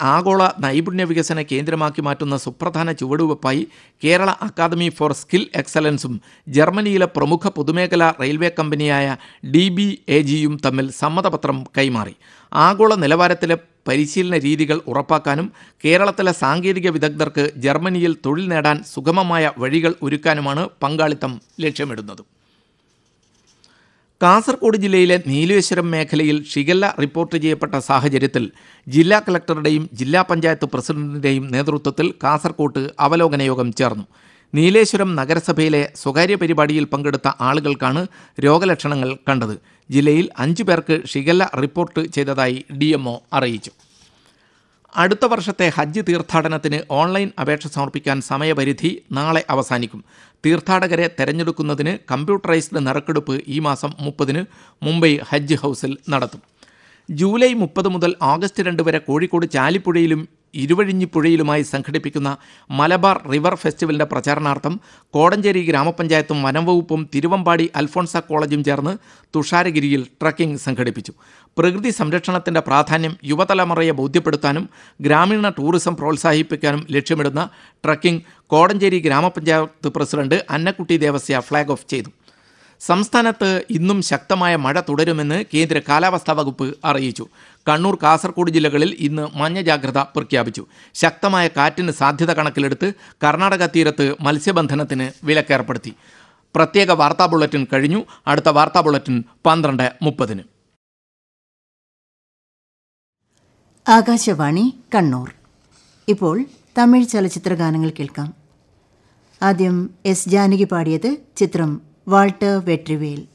ആഗോള നൈപുണ്യ വികസന കേന്ദ്രമാക്കി മാറ്റുന്ന സുപ്രധാന ചുവടുവെപ്പായി കേരള അക്കാദമി ഫോർ സ്കിൽ എക്സലൻസും ജർമ്മനിയിലെ പ്രമുഖ പൊതുമേഖലാ റെയിൽവേ കമ്പനിയായ ഡി ബി എ ജിയും തമ്മിൽ സമ്മതപത്രം കൈമാറി ആഗോള നിലവാരത്തിലെ പരിശീലന രീതികൾ ഉറപ്പാക്കാനും കേരളത്തിലെ സാങ്കേതിക വിദഗ്ധർക്ക് ജർമ്മനിയിൽ തൊഴിൽ നേടാൻ സുഗമമായ വഴികൾ ഒരുക്കാനുമാണ് പങ്കാളിത്തം ലക്ഷ്യമിടുന്നത് കാസർഗോഡ് ജില്ലയിലെ നീലേശ്വരം മേഖലയിൽ ഷിഗല്ല റിപ്പോർട്ട് ചെയ്യപ്പെട്ട സാഹചര്യത്തിൽ ജില്ലാ കളക്ടറുടെയും ജില്ലാ പഞ്ചായത്ത് പ്രസിഡന്റിന്റെയും നേതൃത്വത്തിൽ കാസർകോട്ട് അവലോകന യോഗം ചേർന്നു നീലേശ്വരം നഗരസഭയിലെ സ്വകാര്യ പരിപാടിയിൽ പങ്കെടുത്ത ആളുകൾക്കാണ് രോഗലക്ഷണങ്ങൾ കണ്ടത് ജില്ലയിൽ അഞ്ചു പേർക്ക് ഷിഗല്ല റിപ്പോർട്ട് ചെയ്തതായി ഡി അറിയിച്ചു അടുത്ത വർഷത്തെ ഹജ്ജ് തീർത്ഥാടനത്തിന് ഓൺലൈൻ അപേക്ഷ സമർപ്പിക്കാൻ സമയപരിധി നാളെ അവസാനിക്കും തീർത്ഥാടകരെ തെരഞ്ഞെടുക്കുന്നതിന് കമ്പ്യൂട്ടറൈസ്ഡ് നറുക്കെടുപ്പ് ഈ മാസം മുപ്പതിന് മുംബൈ ഹജ്ജ് ഹൗസിൽ നടത്തും ജൂലൈ മുപ്പത് മുതൽ ആഗസ്റ്റ് രണ്ട് വരെ കോഴിക്കോട് ചാലിപ്പുഴയിലും ഇരുവഴിഞ്ഞിപ്പുഴയിലുമായി സംഘടിപ്പിക്കുന്ന മലബാർ റിവർ ഫെസ്റ്റിവലിന്റെ പ്രചാരണാർത്ഥം കോടഞ്ചേരി ഗ്രാമപഞ്ചായത്തും വനംവകുപ്പും തിരുവമ്പാടി അൽഫോൺസ കോളേജും ചേർന്ന് തുഷാരഗിരിയിൽ ട്രക്കിംഗ് സംഘടിപ്പിച്ചു പ്രകൃതി സംരക്ഷണത്തിന്റെ പ്രാധാന്യം യുവതലമുറയെ ബോധ്യപ്പെടുത്താനും ഗ്രാമീണ ടൂറിസം പ്രോത്സാഹിപ്പിക്കാനും ലക്ഷ്യമിടുന്ന trekking Kodanchery grama panchayat president Annakutty Devasya flag off ചെയ്തു സംസ്ഥാനത്ത് ഇന്നും ശക്തമായ മഴ തുടരുമെന്ന് കേന്ദ്ര കാലാവസ്ഥാ വകുപ്പ് അറിയിച്ചു കണ്ണൂർ കാസർഗോഡ് ജില്ലകളിൽ ഇന്ന് മഞ്ഞ ജാഗ്രത പ്രഖ്യാപിച്ചു ശക്തമായ കാറ്റിന് സാധ്യത കണക്കിലെടുത്ത് കർണാടക തീരത്ത് മത്സ്യബന്ധനത്തിന് വിലക്കേർപ്പെടുത്തി പ്രത്യേക വാർത്താ ബുള്ളറ്റിൻ കഴിഞ്ഞു അടുത്ത വാർത്താ ബുള്ളറ്റിൻ പന്ത്രണ്ട് മുപ്പതിന് ആകാശവാണി കണ്ണൂർ ഇപ്പോൾ തമിഴ് ചലച്ചിത്ര ഗാനങ്ങൾ കേൾക്കാം ആദ്യം എസ് ജാനകി പാടിയത് ചിത്രം വാൾട്ടർ വെട്രിവേൽ